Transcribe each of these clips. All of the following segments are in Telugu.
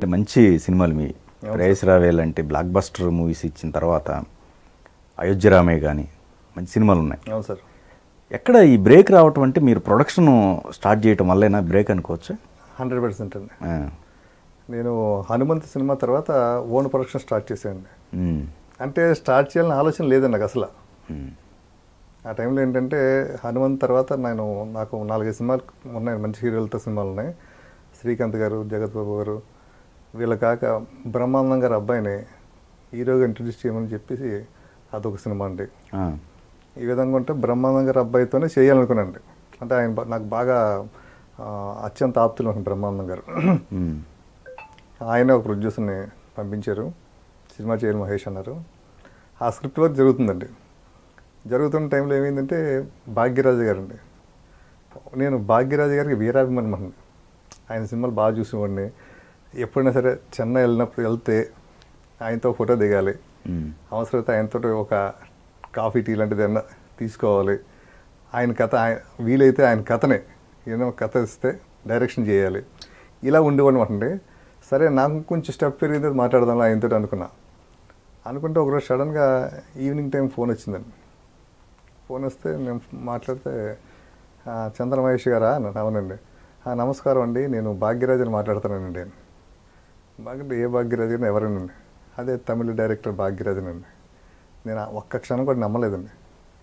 అంటే మంచి సినిమాలు మీ ప్రేయస్ రావే లాంటి బ్లాక్ బస్టర్ మూవీస్ ఇచ్చిన తర్వాత అయోధ్య రామే కానీ మంచి సినిమాలు ఉన్నాయి అవును సార్ ఎక్కడ ఈ బ్రేక్ రావటం అంటే మీరు ప్రొడక్షన్ స్టార్ట్ చేయటం వల్లేనా బ్రేక్ అనుకోవచ్చు హండ్రెడ్ పర్సెంట్ అండి నేను హనుమంత్ సినిమా తర్వాత ఓన్ ప్రొడక్షన్ స్టార్ట్ చేశానండి అంటే స్టార్ట్ చేయాలని ఆలోచన లేదండి నాకు అసలు ఆ టైంలో ఏంటంటే హనుమంత్ తర్వాత నేను నాకు నాలుగైదు సినిమాలు ఉన్నాయి మంచి హీరోలతో సినిమాలు ఉన్నాయి శ్రీకాంత్ గారు జగత్ బాబు గారు వీళ్ళ కాక బ్రహ్మానందం గారు అబ్బాయిని హీరోగా ఇంట్రడ్యూస్ చేయమని చెప్పేసి అదొక సినిమా అండి ఈ విధంగా ఉంటే బ్రహ్మానందం గారి అబ్బాయితోనే చేయాలనుకున్నానండి అంటే ఆయన బా- నాకు బాగా ఆ, అత్యంత ఆప్తులు అనుకున్నాను బ్రహ్మానందం గారు ఆయన ఒక ప్రొడ్యూసర్ని పంపించారు సినిమా చేయాలి మహేష్ అన్నారు ఆ స్క్రిప్ట్ వర్క్ జరుగుతుందండి జరుగుతున్న టైంలో ఏమైందంటే భాగ్యరాజు గారు అండి నేను భాగ్యరాజు గారికి వీరాభిమానం అండి ఆయన సినిమాలు బాగా చూసేవాడిని ఎప్పుడైనా సరే చెన్నై వెళ్ళినప్పుడు వెళ్తే ఆయనతో ఫోటో దిగాలి అవసరమైతే ఆయనతో ఒక కాఫీ టీ లాంటిది ఏమన్నా తీసుకోవాలి ఆయన కథ ఆయన వీలైతే ఆయన కథనే ఏదో ఒక కథ ఇస్తే డైరెక్షన్ చేయాలి ఇలా ఉండేవాడు అండి సరే నాకు కొంచెం స్టెప్ పెరిగింది మాట్లాడదాం ఆయనతో అనుకున్నా అనుకుంటే ఒకరోజు సడన్గా ఈవినింగ్ టైం ఫోన్ వచ్చిందండి ఫోన్ వస్తే నేను మాట్లాడితే "ఆ, చంద్ర మహేష్ గారా అన్నాను అవునండి "ఆ, నమస్కారం అండి నేను భాగ్యరాజుని మాట్లాడుతానండి భాగ్య ఏ భాగ్యరాజు గారు ఎవరేనండి అదే తమిళ డైరెక్టర్ భాగ్యరాజన్ అండి నేను ఆ ఒక్క క్షణం కూడా నమ్మలేదండి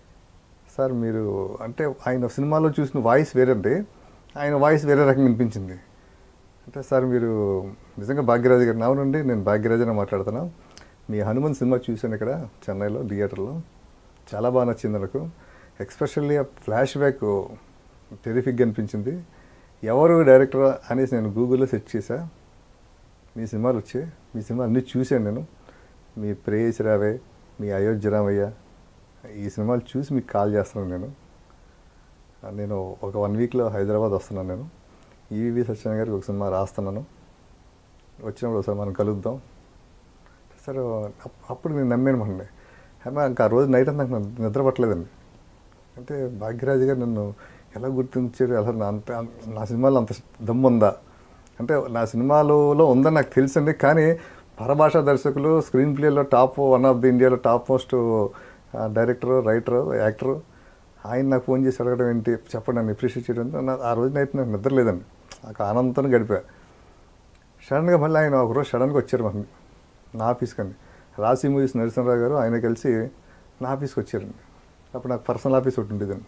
సార్ మీరు అంటే ఆయన సినిమాలో చూసిన వాయిస్ వేరండి ఆయన వాయిస్ వేరే రకంగా వినిపించింది అంటే సార్ మీరు నిజంగా భాగ్యరాజు గారు అవునండి నేను భాగ్యరాజునే మాట్లాడుతున్నా మీ హనుమాన్ సినిమా చూశాను ఇక్కడ చెన్నైలో థియేటర్లో చాలా బాగా నచ్చింది నాకు ఎక్స్పెషల్లీ ఆ ఫ్లాష్ బ్యాక్ టెరిఫిక్గా అనిపించింది ఎవరు డైరెక్టర్ అనేసి నేను గూగుల్లో సెర్చ్ చేశా మీ సినిమాలు వచ్చాయి మీ సినిమా అన్నీ చూశాను నేను మీ ప్రేయస్ రావే మీ అయోధ్య రామయ్య ఈ సినిమాలు చూసి మీకు కాల్ చేస్తున్నాను నేను ఆ, నేను ఒక వన్ వీక్లో హైదరాబాద్ వస్తున్నాను నేను ఈవీవి సత్యనారాయణ గారికి ఒక సినిమా రాస్తున్నాను వచ్చినప్పుడు ఒకసారి మనం కలుద్దాం సరే అప్- అప్పుడు నేను నమ్మాను అండి అమ్మా ఇంకా ఆ రోజు నైట్ అంతా నాకు నిద్ర పట్టలేదండి అంటే భాగ్యరాజు గారు నన్ను ఎలా గుర్తించారు అసలు నా అంత నా సినిమాలో అంత దమ్ము ఉందా అంటే నా సినిమాలలో ఉందని నాకు తెలుసండి కానీ పరభాషా దర్శకులు స్క్రీన్ ప్లేలో టాప్ వన్ ఆఫ్ ది ఇండియాలో top most director writer actor ఆయన నాకు ఫోన్ చేసి అడగడం ఏంటి చెప్పండి నన్ను అప్రిషియేట్ చేయడం అంటే నా- ఆ రోజు నైట్ నాకు నిద్ర లేదండి నాకు ఆనందంతో గడిపా సడన్గా మళ్ళీ ఆయన ఒకరోజు సడన్గా వచ్చారు మనకి నా ఆఫీస్కి అండి రాసి మూవీస్ నరసింహరావు గారు ఆయన కలిసి నా ఆఫీస్కి వచ్చారండి అప్పుడు నాకు పర్సనల్ ఆఫీస్ ఒకటి ఉండేదండి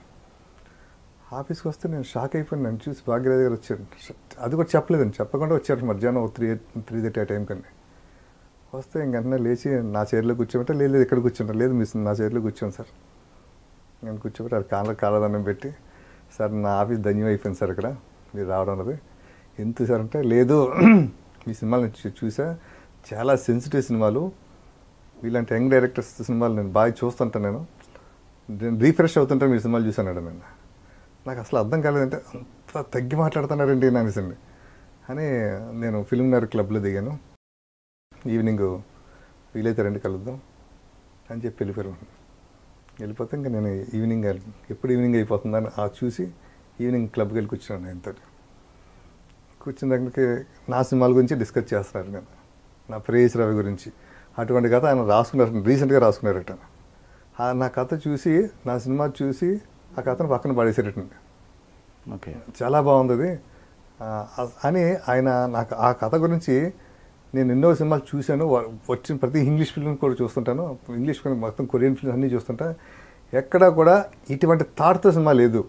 ఆఫీస్కి వస్తే నేను షాక్ అయిపోయాను నన్ను చూసి భాగ్యరాజు గారు వచ్చారు అది కూడా చెప్పలేదండి చెప్పకుండా వచ్చారు మధ్యాహ్నం త్రీ త్రీ థర్టీ ఆ టైం కండి వస్తే ఇంక వెంటనే లేచి నా చైర్లో కూర్చోమంటే లేదు లేదు ఇక్కడ కూర్చుంటారు లేదు మిస్ నా చైర్లో కూర్చోండి సార్ నేను కూర్చోబెట్టి అది కాళ్ళ కాళ్ళదండం పెట్టి సార్ నా ఆఫీస్ ధన్యం అయిపోయింది సార్ ఇక్కడ మీరు రావడం అన్నది ఎంత సార్ అంటే లేదు మీ సినిమాలు నేను చూ- చూసా చాలా సెన్సిటివ్ సినిమాలు ఇలాంటి యంగ్ డైరెక్టర్స్ సినిమాలు నేను బాగా చూస్తుంటాను నేను నేను రీఫ్రెష్ అవుతుంటే మీ సినిమాలు చూశాను నేను నాకు అసలు అర్థం కాలేదంటే అంత తగ్గి మాట్లాడుతున్నారండి అని అనేసండి అని నేను ఫిల్మ్ నగర్ క్లబ్లో దిగాను ఈవినింగ్ వీలైతే రండి కలుద్దాం అని చెప్పి వెళ్ళిపోయారు వెళ్ళిపోతే ఇంకా నేను ఈవినింగ్ ఎప్పుడు ఈవినింగ్ అయిపోతుందని ఆ చూసి ఈవినింగ్ క్లబ్కి వెళ్ళి కూర్చున్నాను ఆయనతో కూర్చున్న దగ్గరికి నా సినిమాల గురించి డిస్కస్ చేస్తున్నారు నేను నా ప్రేయస్ రవి గురించి అటువంటి కథ ఆయన రాసుకున్నారు రీసెంట్గా రాసుకున్నారట ఆ నా కథ చూసి నా సినిమా చూసి ఆ కథను పక్కన పడేసారటండి ఓకే చాలా బాగుంది అది ఆ, అ- అని ఆయన నాకు ఆ కథ గురించి నేను ఎన్నో సినిమాలు చూశాను వా- వచ్చిన ప్రతి ఇంగ్లీష్ ఫిల్మ్ కూడా చూస్తుంటాను ఇంగ్లీష్ ఫిల్మ్ మొత్తం కొరియన్ ఫిల్మ్స్ అన్నీ చూస్తుంటా ఎక్కడా కూడా ఇటువంటి థాట్తో సినిమా లేదు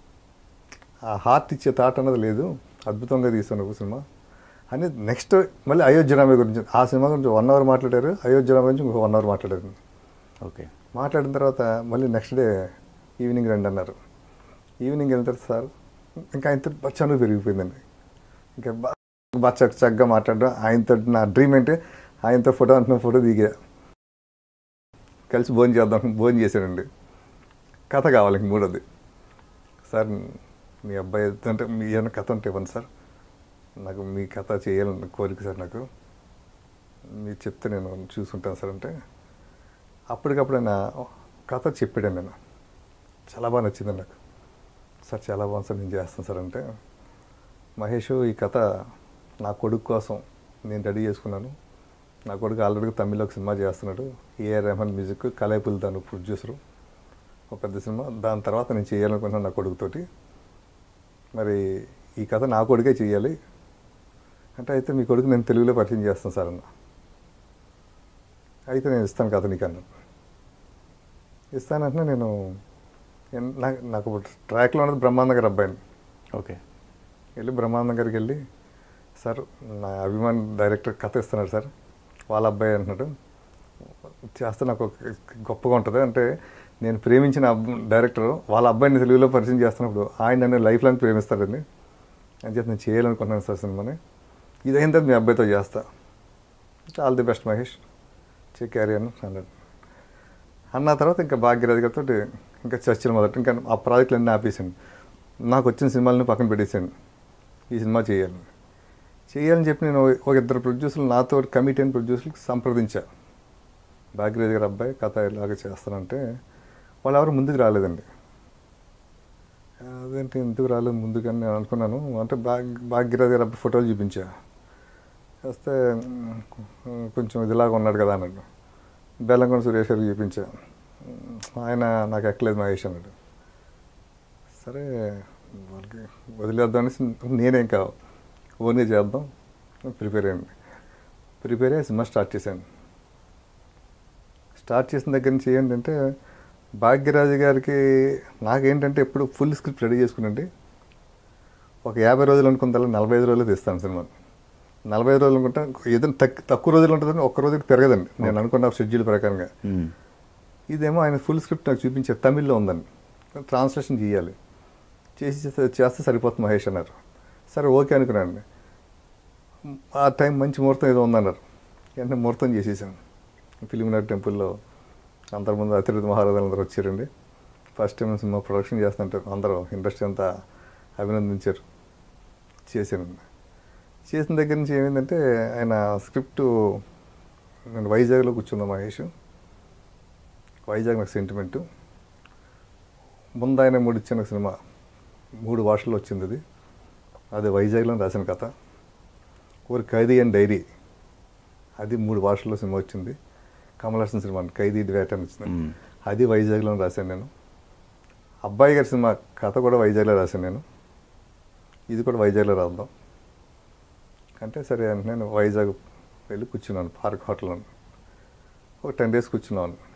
ఆ హార్ట్ ఇచ్చే థాట్ అన్నది లేదు అద్భుతంగా తీస్తాను ఒక సినిమా అని నెక్స్ట్ మళ్ళీ అయోధ్య రామయ్య గురించి ఆ సినిమా గురించి వన్ అవర్ మాట్లాడారు అయోధ్య రామయ్య గురించి ఇంకో వన్ అవర్ మాట్లాడారు ఓకే మాట్లాడిన తర్వాత మళ్ళీ నెక్స్ట్ డే ఈవినింగ్ రండి అన్నారు ఈవినింగ్ వెళ్తారు సార్ ఇంకా ఆయనతో చనువు పెరిగిపోయిందండి ఇంకా బా- బాగా చక్క చక్కగా మాట్లాడడం ఆయనతో నా డ్రీమ్ ఏంటి ఆయనతో ఫోటో అంటున్న ఫోటో దిగా కలిసి భోజనం చేద్దాం భోజనం చేశానండి కథ కావాలి ఇంక మూడోది సార్ మీ అబ్బాయి అంటే మీ ఏమైనా కథ ఉంటే ఇవ్వండి సార్ నాకు మీ కథ చేయాలని కోరిక సార్ నాకు మీరు చెప్తే నేను చూసుకుంటాను సార్ అంటే అప్పటికప్పుడు ఆయన కథ చెప్పాడు నేను చాలా బాగా నచ్చింది నాకు సార్ చాలా బాగుంది సార్ నేను చేస్తాను సార్ అంటే మహేష్ ఈ కథ నా కొడుకు కోసం నేను రెడీ చేసుకున్నాను నా కొడుకు ఆల్రెడీ తమిళ్లో ఒక సినిమా చేస్తున్నాడు ఏఆర్ రెహమాన్ మ్యూజిక్ కలైపుల్ తను ప్రొడ్యూసరు ఒక పెద్ద సినిమా దాని తర్వాత నేను చేయాలనుకున్నాను నా కొడుకుతోటి మరి ఈ కథ నా కొడుకే చేయాలి అంటే అయితే మీ కొడుకు నేను తెలుగులో పరిచయం చేస్తాను సార్ అన్న అయితే నేను ఇస్తాను కథ నీకు అన్నాను ఇస్తానంటే నేను ఎన్- నాకు నాకు ట్రాక్లో ఉన్నది బ్రహ్మానంద గారి అబ్బాయిని ఓకే వెళ్ళి బ్రహ్మానందం గారికి వెళ్ళి సార్ నా అభిమాన్ డైరెక్టర్ కథ ఇస్తున్నాడు సార్ వాళ్ళ అబ్బాయి అంటున్నాడు చేస్తే నాకు ఒక గొప్పగా ఉంటుంది అంటే నేను ప్రేమించిన అబ్- డైరెక్టర్ వాళ్ళ అబ్బాయిని తెలుగులో పరిచయం చేస్తున్నప్పుడు ఆయన నన్ను లైఫ్ లాంగ్ ప్రేమిస్తాడండి అని చెప్పి నేను చేయాలనుకుంటున్నాను సార్ సినిమాని ఇదైన తర్వాత మీ అబ్బాయితో చేస్తా ఆల్ ది బెస్ట్ మహేష్ చే క్యారీ అని అన్నాడు అన్న తర్వాత ఇంకా భాగ్యరాజు గారితో ఇంకా చర్చలు మొదట ఇంకా ఆ ప్రాజెక్టులు అన్నీ ఆపేసాను నాకు వచ్చిన సినిమాలని పక్కన పెట్టేశాను ఈ సినిమా చేయాలి చేయాలని చెప్పి నేను ఒక ఇద్దరు ప్రొడ్యూసర్లు నాతో కమిటీ అయిన ప్రొడ్యూసర్లకు సంప్రదించా భాగ్యరాజు గారి అబ్బాయి కథ ఇలాగ చేస్తానంటే వాళ్ళు ఎవరు ముందుకు రాలేదండి అదేంటి ఎందుకు రాలేదు ముందుకని నేను అనుకున్నాను అంటే భాగ్ భాగ్యరాజు గారి అబ్బాయి ఫోటోలు చూపించా వస్తే "ఉమ్, కొంచెం ఇదిలాగా ఉన్నాడు కదా అన్నాడు బెల్లంకొండ సురేష్ గారికి చూపించా "ఉమ్, ఆయన నాకు ఎక్కలేదు మహేష్ అన్నాడు సరే వాళ్ళకి వదిలేద్దాం అనేసి నేనే ఇంకా ఓన్గా చేద్దాం ప్రిపేర్ అయ్యండి ప్రిపేర్ అయ్యి సినిమా స్టార్ట్ చేశాను స్టార్ట్ చేసిన దగ్గర నుంచి ఏంటంటే భాగ్యరాజు గారికి నాకేంటంటే ఎప్పుడు ఫుల్ స్క్రిప్ట్ రెడీ చేసుకునండి ఒక యాభై రోజులు అనుకుందా నలభై ఐదు రోజులు తీస్తాను సినిమా నలభై ఐదు రోజులు అనుకుంటా ఏదైనా తక్కువ తక్కువ రోజులు ఉంటుందని ఒక్క రోజుకి పెరగదండి నేను అనుకున్న షెడ్యూల్ ప్రకారంగా మ్మ్. ఇదేమో ఆయన ఫుల్ స్క్రిప్ట్ నాకు చూపించారు తమిళ్లో ఉందండి ట్రాన్స్లేషన్ చేయాలి చేసి చేస్తే- చేస్తే సరిపోతుంది మహేష్ అన్నారు సరే ఓకే అనుకున్నాను ఆ టైం మంచి ముహూర్తం ఏదో ఉందన్నారు వెంటనే ముహూర్తం చేసేసాను ఫిలిమినర్ టెంపుల్లో అందరి ముందు అతిథి మహారాజులు అందరూ వచ్చారండి ఫస్ట్ టైం సినిమా ప్రొడక్షన్ చేస్తుంటారు అందరూ ఇండస్ట్రీ అంతా అభినందించారు చేశానండి చేసిన దగ్గర నుంచి ఏమైందంటే ఆయన స్క్రిప్ట్ నేను వైజాగ్లో కూర్చున్నా మహేష్ వైజాగ్ నాకు సెంటిమెంటు ముందు ఆయన మూడు ఇచ్చిన సినిమా మూడు భాషల్లో వచ్చింది అది అది వైజాగ్లో రాసిన కథ ఒక ఖైదీ అండ్ డైరీ అది మూడు భాషల్లో సినిమా వచ్చింది కమల్ హాసన్ సినిమా ఖైదీ డివేట్ అని వచ్చింది మ్మ్. అది వైజాగ్లో రాశాను నేను అబ్బాయి గారి సినిమా కథ కూడా వైజాగ్లో రాశాను నేను ఇది కూడా వైజాగ్లో రాద్దాం అంటే సరే అని నేను వైజాగ్ వెళ్ళి కూర్చున్నాను పార్క్ హోటల్లో ఒక టెన్ డేస్ కూర్చున్నాను